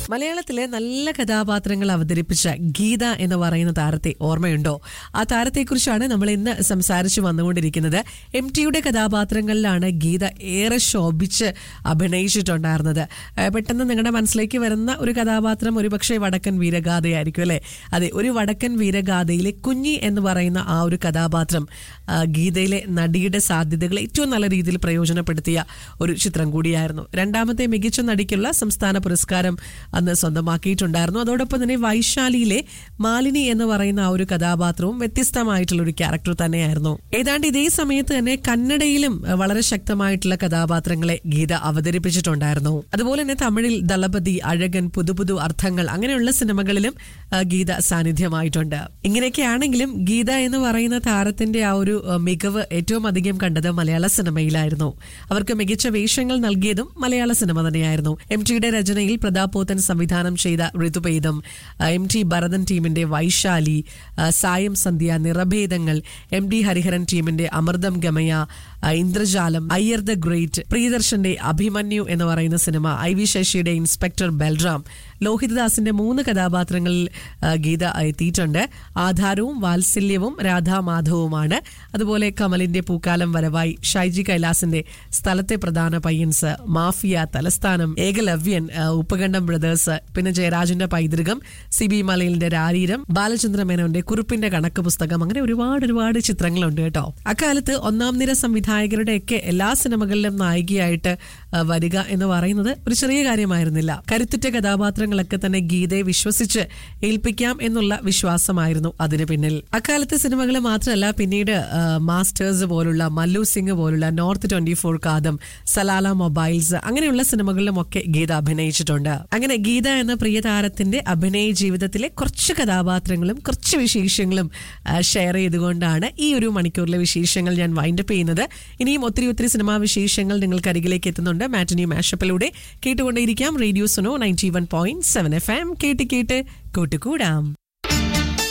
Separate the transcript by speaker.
Speaker 1: മലയാളത്തിലെ നല്ല കഥാപാത്രങ്ങൾ അവതരിപ്പിച്ച ഗീത എന്ന് പറയുന്ന താരത്തെ ഓർമ്മയുണ്ടോ ആ താരത്തെക്കുറിച്ചാണ് നമ്മൾ ഇന്ന് സംസാരിച്ചു വന്നുകൊണ്ടിരിക്കുന്നത് എം ടിയുടെ കഥാപാത്രങ്ങളിലാണ് ഗീത ഏറെ ശോഭിച്ച് അഭിനയിച്ചിട്ടുണ്ടായിരുന്നത് ഏഹ് പെട്ടെന്ന് നിങ്ങളുടെ മനസ്സിലേക്ക് വരുന്ന ഒരു കഥാപാത്രം ഒരുപക്ഷെ വടക്കൻ വീരഗാഥയായിരിക്കും അല്ലെ അതെ ഒരു വടക്കൻ വീരഗാഥയിലെ കുഞ്ഞി എന്ന് പറയുന്ന ആ ഒരു കഥാപാത്രം ആ, ഗീതയിലെ നടിയുടെ സാധ്യതകൾ ഏറ്റവും നല്ല രീതിയിൽ പ്രയോജനപ്പെടുത്തിയ ഒരു ചിത്രം കൂടിയായിരുന്നു രണ്ടാമത്തെ മികച്ച നടിക്കുള്ള സംസ്ഥാന പുരസ്കാരം അന്ന് സ്വന്തമാക്കിയിട്ടുണ്ടായിരുന്നു അതോടൊപ്പം തന്നെ വൈശാലിയിലെ മാലിനി എന്ന് പറയുന്ന ആ ഒരു കഥാപാത്രവും വ്യത്യസ്തമായിട്ടുള്ള ഒരു ക്യാരക്ടർ തന്നെയായിരുന്നു ഏതാണ്ട് ഇതേ സമയത്ത് തന്നെ കന്നഡയിലും അഹ്, വളരെ ശക്തമായിട്ടുള്ള കഥാപാത്രങ്ങളെ ഗീത അവതരിപ്പിച്ചിട്ടുണ്ടായിരുന്നു അതുപോലെ തന്നെ തമിഴിൽ ദളപതി അഴകൻ പുതു പുതു അർത്ഥങ്ങൾ അങ്ങനെയുള്ള സിനിമകളിലും അഹ്, ഗീത സാന്നിധ്യമായിട്ടുണ്ട് ഇങ്ങനെയൊക്കെയാണെങ്കിലും ഗീത എന്ന് പറയുന്ന താരത്തിന്റെ ആ ഒരു അഹ്, മികവ് ഏറ്റവും അധികം കണ്ടത് മലയാള സിനിമയിലായിരുന്നു അവർക്ക് മികച്ച വേഷങ്ങൾ നൽകിയതും മലയാള സിനിമ തന്നെയായിരുന്നു എം ടിയുടെ രചനയിൽ പ്രതാപ് പോത്തൻ സംവിധാനം ചെയ്ത ഋതുപേദം അഹ്, എം ടി ഭരതൻ ടീമിന്റെ വൈശാലി അഹ്, സായം സന്ധ്യ നിറഭേദങ്ങൾ എം ഡി ഹരിഹരൻ ടീമിന്റെ അമൃതം ഗമയ അഹ്, ഇന്ദ്രജാലം അയ്യർ ദ ഗ്രേറ്റ് പ്രിയദർശന്റെ അഭിമന്യു എന്ന് പറയുന്ന സിനിമ ഐ വി ശശിയുടെ ഇൻസ്പെക്ടർ ബൽറാം ലോഹിതദാസിന്റെ മൂന്ന് കഥാപാത്രങ്ങളിൽ അഹ്, ഗീത എത്തിയിട്ടുണ്ട് ആധാരവും വാത്സല്യവും രാധാമാധവുമാണ് അതുപോലെ കമലിന്റെ പൂക്കാലം വരവായി ഷൈജി കൈലാസിന്റെ സ്ഥലത്തെ പ്രധാന പയ്യൻസ് മാഫിയ തലസ്ഥാനം ഏകലവ്യൻ ആ, ഉപ്പകണ്ഠം ബ്രദേഴ്സ് പിന്നെ ജയരാജന്റെ പൈതൃകം സി ബി മലയിലിന്റെ രാരീരം ബാലചന്ദ്ര മേനോന്റെ കുറിപ്പിന്റെ കണക്ക് പുസ്തകം അങ്ങനെ ഒരുപാട് ഒരുപാട് ചിത്രങ്ങളുണ്ട് കേട്ടോ അക്കാലത്ത് ഒന്നാം നിര സംവിധായകരുടെ ഒക്കെ എല്ലാ സിനിമകളിലും നായികയായിട്ട് ആ, വരിക എന്ന് പറയുന്നത് ഒരു ചെറിയ കാര്യമായിരുന്നില്ല കരുത്തുറ്റ കഥാപാത്രങ്ങളൊക്കെ തന്നെ ഗീതയെ വിശ്വസിച്ച് ഏൽപ്പിക്കാം എന്നുള്ള വിശ്വാസമായിരുന്നു അതിന് പിന്നിൽ അക്കാലത്തെ സിനിമകൾ മാത്രമല്ല പിന്നീട് ആ, മാസ്റ്റേഴ്സ് പോലുള്ള മല്ലു സിംഗ് പോലുള്ള north twenty four Kaatham Salalah mobiles അങ്ങനെയുള്ള സിനിമകളിലുമൊക്കെ ഗീത അഭിനയിച്ചിട്ടുണ്ട് അങ്ങനെ ഗീത എന്ന പ്രിയ താരത്തിന്റെ അഭിനയ ജീവിതത്തിലെ കുറച്ച് കഥാപാത്രങ്ങളും കുറച്ച് വിശേഷങ്ങളും ആ, ഷെയർ ചെയ്തുകൊണ്ടാണ് ഈ ഒരു മണിക്കൂറിലെ വിശേഷങ്ങൾ ഞാൻ വൈൻഡപ്പ് ചെയ്യുന്നത് ഇനിയും ഒത്തിരി ഒത്തിരി സിനിമാ വിശേഷങ്ങൾ നിങ്ങൾക്ക് അരികിലേക്ക് എത്തുന്നുണ്ട് മാറ്റിനി മാഷപ്പിലൂടെ കേട്ടുകൊണ്ടേയിരിക്കാം radio Suno ninety one point seven F M കേട്ട് കേട്ട് കൂട്ടുകൂടാം